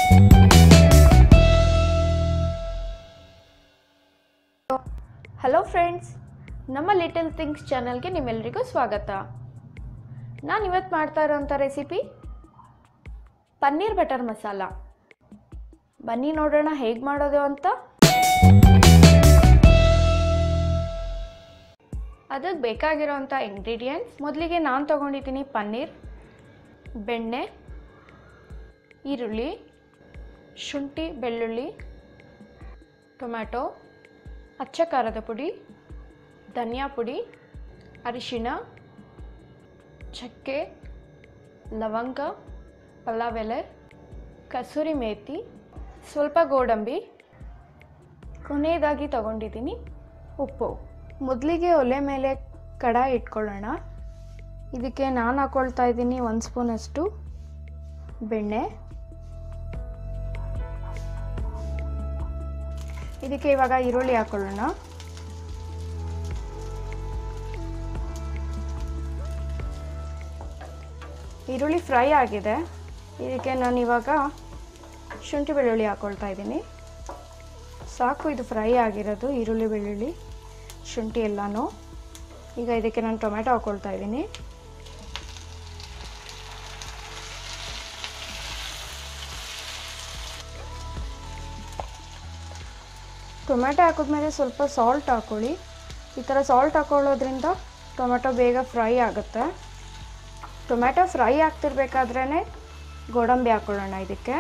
hello friends ನಮ್ಮ little things ಚಾನಲ್ಗೆ ನಿಮ್ಮೆಲ್ಲರಿಗೂ ಸ್ವಾಗತ ನಾನು ಇವತ್ತು ಮಾಡ್ತಾ ಇರೋಂಥ ರೆಸಿಪಿ ಪನ್ನೀರ್ ಬಟರ್ ಮಸಾಲ ಬನ್ನಿ ನೋಡೋಣ ಹೇಗೆ ಮಾಡೋದು ಅಂತ ಅದಕ್ಕೆ ಬೇಕಾಗಿರೋಂಥ ಇಂಗ್ರೀಡಿಯೆಂಟ್ಸ್ ಮೊದಲಿಗೆ ನಾನು ತೊಗೊಂಡಿದ್ದೀನಿ ಪನ್ನೀರ್ ಬೆಣ್ಣೆ ಈರುಳ್ಳಿ ಶುಂಠಿ ಬೆಳ್ಳುಳ್ಳಿ ಟೊಮ್ಯಾಟೊ ಅಚ್ಚ ಖಾರದ ಪುಡಿ ಧನಿಯಾ ಪುಡಿ ಅರಿಶಿಣ ಚಕ್ಕೆ ಲವಂಗ ಪಲಾವ್ ಎಲೆ ಕಸೂರಿ ಮೇಥಿ ಸ್ವಲ್ಪ ಗೋಡಂಬಿ ಕೊನೆಯದಾಗಿ ತಗೊಂಡಿದ್ದೀನಿ ಉಪ್ಪು ಮೊದಲಿಗೆ ಒಲೆ ಮೇಲೆ ಕಡಾಯಿ ಇಟ್ಕೊಳ್ಳೋಣ ಇದಕ್ಕೆ ನಾನು ಹಾಕ್ಕೊಳ್ತಾ ಇದ್ದೀನಿ ಒಂದು ಸ್ಪೂನಷ್ಟು ಬೆಣ್ಣೆ ಇದಕ್ಕೆ ಇವಾಗ ಈರುಳ್ಳಿ ಹಾಕೊಳ್ಳೋಣ ಈರುಳ್ಳಿ ಫ್ರೈ ಆಗಿದೆ ಇದಕ್ಕೆ ನಾನು ಇವಾಗ ಶುಂಠಿ ಬೆಳ್ಳುಳ್ಳಿ ಹಾಕ್ಕೊಳ್ತಾ ಇದ್ದೀನಿ ಸಾಕು ಇದು ಫ್ರೈ ಆಗಿರೋದು ಈರುಳ್ಳಿ ಬೆಳ್ಳುಳ್ಳಿ ಶುಂಠಿ ಎಲ್ಲನೂ ಈಗ ಇದಕ್ಕೆ ನಾನು ಟೊಮೆಟೊ ಹಾಕ್ಕೊಳ್ತಾ ಇದ್ದೀನಿ ಟೊಮೆಟೊ ಹಾಕಿದ್ಮೇಲೆ ಸ್ವಲ್ಪ ಸಾಲ್ಟ್ ಹಾಕ್ಕೊಳ್ಳಿ ಈ ಥರ ಸಾಲ್ಟ್ ಹಾಕ್ಕೊಳ್ಳೋದ್ರಿಂದ ಟೊಮೆಟೊ ಬೇಗ ಫ್ರೈ ಆಗುತ್ತೆ ಟೊಮೆಟೊ ಫ್ರೈ ಆಗ್ತಿರ್ಬೇಕಾದ್ರೇ ಗೋಡಂಬಿ ಹಾಕ್ಕೊಳ್ಳೋಣ ಇದಕ್ಕೆ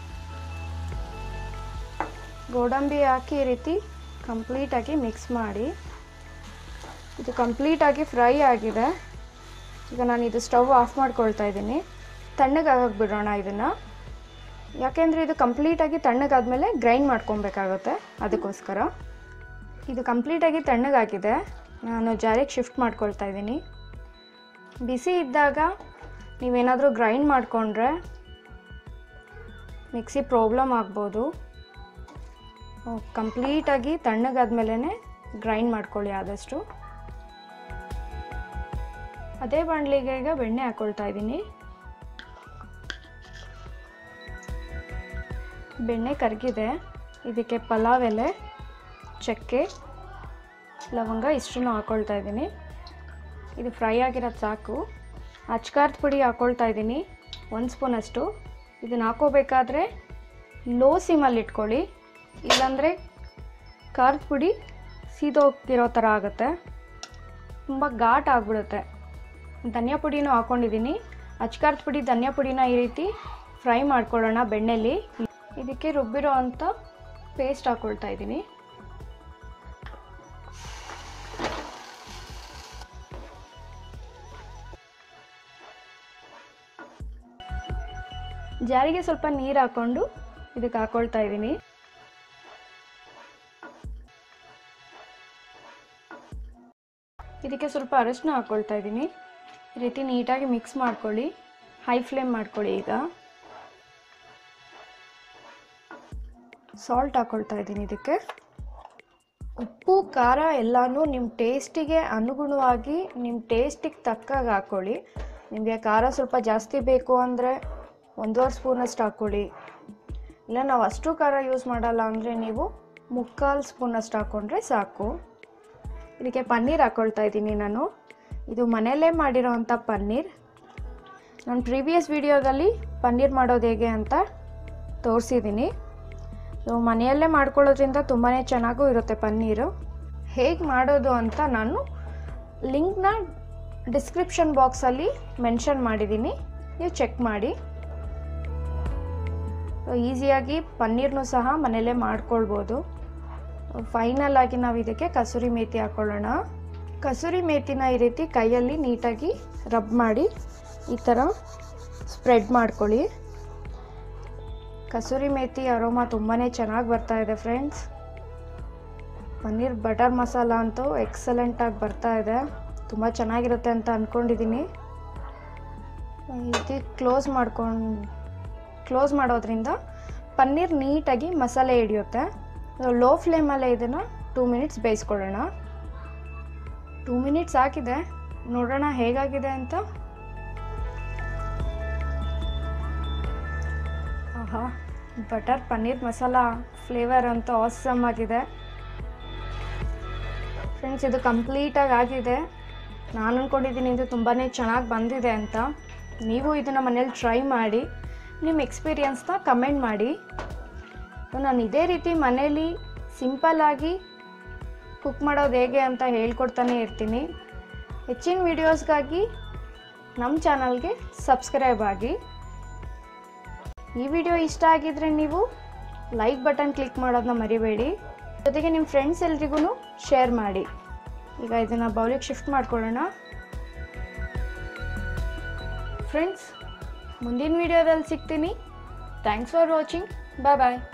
ಗೋಡಂಬಿ ಹಾಕಿ ಈ ರೀತಿ ಕಂಪ್ಲೀಟಾಗಿ ಮಿಕ್ಸ್ ಮಾಡಿ ಇದು ಕಂಪ್ಲೀಟಾಗಿ ಫ್ರೈ ಆಗಿದೆ ಈಗ ನಾನು ಇದು ಸ್ಟವ್ ಆಫ್ ಮಾಡ್ಕೊಳ್ತಾ ಇದ್ದೀನಿ ತಣ್ಣಗಾಗಕ್ಕೆ ಬಿಡೋಣ ಇದನ್ನು ಯಾಕೆಂದರೆ ಇದು ಕಂಪ್ಲೀಟಾಗಿ ತಣ್ಣಗಾದ್ಮೇಲೆ ಗ್ರೈಂಡ್ ಮಾಡ್ಕೊಬೇಕಾಗುತ್ತೆ ಅದಕ್ಕೋಸ್ಕರ ಇದು ಕಂಪ್ಲೀಟಾಗಿ ತಣ್ಣಗಾಗಿದೆ ನಾನು ಜಾರಿಗೆ ಶಿಫ್ಟ್ ಮಾಡ್ಕೊಳ್ತಾ ಇದ್ದೀನಿ ಬಿಸಿ ಇದ್ದಾಗ ನೀವೇನಾದರೂ ಗ್ರೈಂಡ್ ಮಾಡಿಕೊಂಡ್ರೆ ಮಿಕ್ಸಿ ಪ್ರಾಬ್ಲಮ್ ಆಗ್ಬೋದು ಕಂಪ್ಲೀಟಾಗಿ ತಣ್ಣಗಾದ್ಮೇಲೆ ಗ್ರೈಂಡ್ ಮಾಡ್ಕೊಳ್ಳಿ ಆದಷ್ಟು ಅದೇ ಬಾಣಲಿಗೆ ಈಗ ಬೆಣ್ಣೆ ಹಾಕ್ಕೊಳ್ತಾ ಇದ್ದೀನಿ ಬೆಣ್ಣೆ ಕರಗಿದೆ ಇದಕ್ಕೆ ಪಲಾವ್ ಎಲೆ ಚಕ್ಕೆ ಲವಂಗ ಇಷ್ಟನ್ನು ಹಾಕ್ಕೊಳ್ತಾ ಇದ್ದೀನಿ ಇದು ಫ್ರೈ ಆಗಿರೋದು ಸಾಕು ಅಚ್ಕಾರದ ಪುಡಿ ಹಾಕ್ಕೊಳ್ತಾ ಇದ್ದೀನಿ ಒಂದು ಸ್ಪೂನಷ್ಟು ಇದನ್ನು ಹಾಕೋಬೇಕಾದ್ರೆ ಲೋ ಸಿಮಲ್ಲಿ ಇಟ್ಕೊಳ್ಳಿ ಇಲ್ಲಾಂದರೆ ಖಾರದ ಪುಡಿ ಸೀದೋಗಿರೋ ಥರ ಆಗುತ್ತೆ ತುಂಬ ಘಾಟ್ ಆಗಿಬಿಡುತ್ತೆ ಧನಿಯಾ ಪುಡಿನೂ ಹಾಕ್ಕೊಂಡಿದ್ದೀನಿ ಅಚ್ಕಾರದ ಪುಡಿ ಧನಿಯಾ ಪುಡಿನ ಈ ರೀತಿ ಫ್ರೈ ಮಾಡ್ಕೊಳ್ಳೋಣ ಬೆಣ್ಣೆಲಿ ಇದಕ್ಕೆ ರುಬ್ಬಿರೋ ಅಂಥ ಪೇಸ್ಟ್ ಹಾಕ್ಕೊಳ್ತಾ ಇದ್ದೀನಿ ಜಾರಿಗೆ ಸ್ವಲ್ಪ ನೀರು ಹಾಕ್ಕೊಂಡು ಇದಕ್ಕೆ ಹಾಕ್ಕೊಳ್ತಾ ಇದ್ದೀನಿ ಇದಕ್ಕೆ ಸ್ವಲ್ಪ ಅರಶಿನ ಹಾಕ್ಕೊಳ್ತಾ ಇದ್ದೀನಿ ಈ ರೀತಿ ನೀಟಾಗಿ ಮಿಕ್ಸ್ ಮಾಡ್ಕೊಳ್ಳಿ ಹೈ ಫ್ಲೇಮ್ ಮಾಡ್ಕೊಳ್ಳಿ ಈಗ ಸಾಲ್ಟ್ ಹಾಕ್ಕೊಳ್ತಾ ಇದ್ದೀನಿ ಇದಕ್ಕೆ ಉಪ್ಪು ಖಾರ ಎಲ್ಲನೂ ನಿಮ್ಮ ಟೇಸ್ಟಿಗೆ ಅನುಗುಣವಾಗಿ ನಿಮ್ಮ ಟೇಸ್ಟಿಗೆ ತಕ್ಕಾಗ ಹಾಕ್ಕೊಳ್ಳಿ ನಿಮಗೆ ಖಾರ ಸ್ವಲ್ಪ ಜಾಸ್ತಿ ಬೇಕು ಅಂದರೆ ಒಂದೂವರೆ ಸ್ಪೂನಷ್ಟು ಹಾಕ್ಕೊಳ್ಳಿ ಇಲ್ಲ ನಾವು ಅಷ್ಟು ಖಾರ ಯೂಸ್ ಮಾಡಲ್ಲ ಅಂದರೆ ನೀವು ಮುಕ್ಕಾಲು ಸ್ಪೂನಷ್ಟು ಹಾಕ್ಕೊಂಡ್ರೆ ಸಾಕು ಇದಕ್ಕೆ ಪನ್ನೀರ್ ಹಾಕ್ಕೊಳ್ತಾ ಇದ್ದೀನಿ ನಾನು ಇದು ಮನೆಯಲ್ಲೇ ಮಾಡಿರೋ ಅಂಥ ಪನ್ನೀರ್ ನಾನು ಪ್ರೀವಿಯಸ್ ವಿಡಿಯೋದಲ್ಲಿ ಪನ್ನೀರ್ ಮಾಡೋದು ಹೇಗೆ ಅಂತ ತೋರಿಸಿದ್ದೀನಿ ಸೊ ಮನೆಯಲ್ಲೇ ಮಾಡ್ಕೊಳ್ಳೋದ್ರಿಂದ ತುಂಬಾ ಚೆನ್ನಾಗೂ ಇರುತ್ತೆ ಪನ್ನೀರು ಹೇಗೆ ಮಾಡೋದು ಅಂತ ನಾನು ಲಿಂಕ್ನ ಡಿಸ್ಕ್ರಿಪ್ಷನ್ ಬಾಕ್ಸಲ್ಲಿ ಮೆನ್ಷನ್ ಮಾಡಿದ್ದೀನಿ ನೀವು ಚೆಕ್ ಮಾಡಿ ಈಸಿಯಾಗಿ ಪನ್ನೀರ್ನೂ ಸಹ ಮನೆಯಲ್ಲೇ ಮಾಡ್ಕೊಳ್ಬೋದು ಫೈನಲ್ ಆಗಿ ನಾವು ಇದಕ್ಕೆ ಕಸೂರಿ ಮೇಥಿ ಹಾಕ್ಕೊಳ್ಳೋಣ ಕಸೂರಿ ಮೇಥಿನ ಈ ರೀತಿ ಕೈಯಲ್ಲಿ ನೀಟಾಗಿ ರಬ್ ಮಾಡಿ ಈ ಥರ ಸ್ಪ್ರೆಡ್ ಮಾಡ್ಕೊಳ್ಳಿ ಕಸೂರಿ ಮೇಥಿ ಅರೋಮಾ ತುಂಬಾ ಚೆನ್ನಾಗಿ ಬರ್ತಾ ಇದೆ ಫ್ರೆಂಡ್ಸ್ ಪನ್ನೀರ್ ಬಟರ್ ಮಸಾಲ ಅಂತೂ ಎಕ್ಸಲೆಂಟಾಗಿ ಬರ್ತಾ ಇದೆ ತುಂಬ ಚೆನ್ನಾಗಿರುತ್ತೆ ಅಂತ ಅಂದ್ಕೊಂಡಿದ್ದೀನಿ ಇದು ಕ್ಲೋಸ್ ಮಾಡ್ಕೊಂಡು ಕ್ಲೋಸ್ ಮಾಡೋದ್ರಿಂದ ಪನ್ನೀರ್ ನೀಟಾಗಿ ಮಸಾಲೆ ಹಿಡಿಯುತ್ತೆ ಲೋ ಫ್ಲೇಮಲ್ಲೇ ಇದನ್ನು ಟೂ ಮಿನಿಟ್ಸ್ ಬೇಯಿಸ್ಕೊಳ್ಳೋಣ ಟೂ ಮಿನಿಟ್ಸ್ ಹಾಕಿದೆ ನೋಡೋಣ ಹೇಗಾಗಿದೆ ಅಂತ ಆಹಾ ಬಟರ್ ಪನ್ನೀರ್ ಮಸಾಲ ಫ್ಲೇವರ್ ಅಂತೂ ಆಸಮ್ ಆಗಿದೆ ಫ್ರೆಂಡ್ಸ್ ಇದು ಕಂಪ್ಲೀಟಾಗಿ ಆಗಿದೆ ನಾನು ಅಂದ್ಕೊಂಡಿದ್ದೀನಿ ಇದು ತುಂಬಾ ಚೆನ್ನಾಗಿ ಬಂದಿದೆ ಅಂತ ನೀವು ಇದನ್ನು ಮನೇಲಿ ಟ್ರೈ ಮಾಡಿ ನಿಮ್ಮ ಎಕ್ಸ್ಪೀರಿಯನ್ಸ್ನ ಕಮೆಂಟ್ ಮಾಡಿ ನಾನು ಇದೇ ರೀತಿ ಮನೇಲಿ ಸಿಂಪಲ್ಲಾಗಿ ಕುಕ್ ಮಾಡೋದು ಹೇಗೆ ಅಂತ ಹೇಳ್ಕೊಡ್ತಾನೆ ಇರ್ತೀನಿ ಹೆಚ್ಚಿನ ವೀಡಿಯೋಸ್ಗಾಗಿ ನಮ್ಮ ಚಾನಲ್ಗೆ ಸಬ್ಸ್ಕ್ರೈಬ್ ಆಗಿ ಈ ವಿಡಿಯೋ ಇಷ್ಟ ಆಗಿದ್ರೆ ನೀವು ಲೈಕ್ ಬಟನ್ ಕ್ಲಿಕ್ ಮಾಡೋದನ್ನ ಮರಿಬೇಡಿ ಜೊತೆಗೆ ನಿಮ್ಮ ಫ್ರೆಂಡ್ಸ್ ಎಲ್ರಿಗೂ ಶೇರ್ ಮಾಡಿ ಈಗ ಇದನ್ನು ಬೌಲಿಗೆ ಶಿಫ್ಟ್ ಮಾಡ್ಕೊಳ್ಳೋಣ ಫ್ರೆಂಡ್ಸ್ ಮುಂದಿನ ವಿಡಿಯೋದಲ್ಲಿ ಸಿಗ್ತೀನಿ thanks for watching bye bye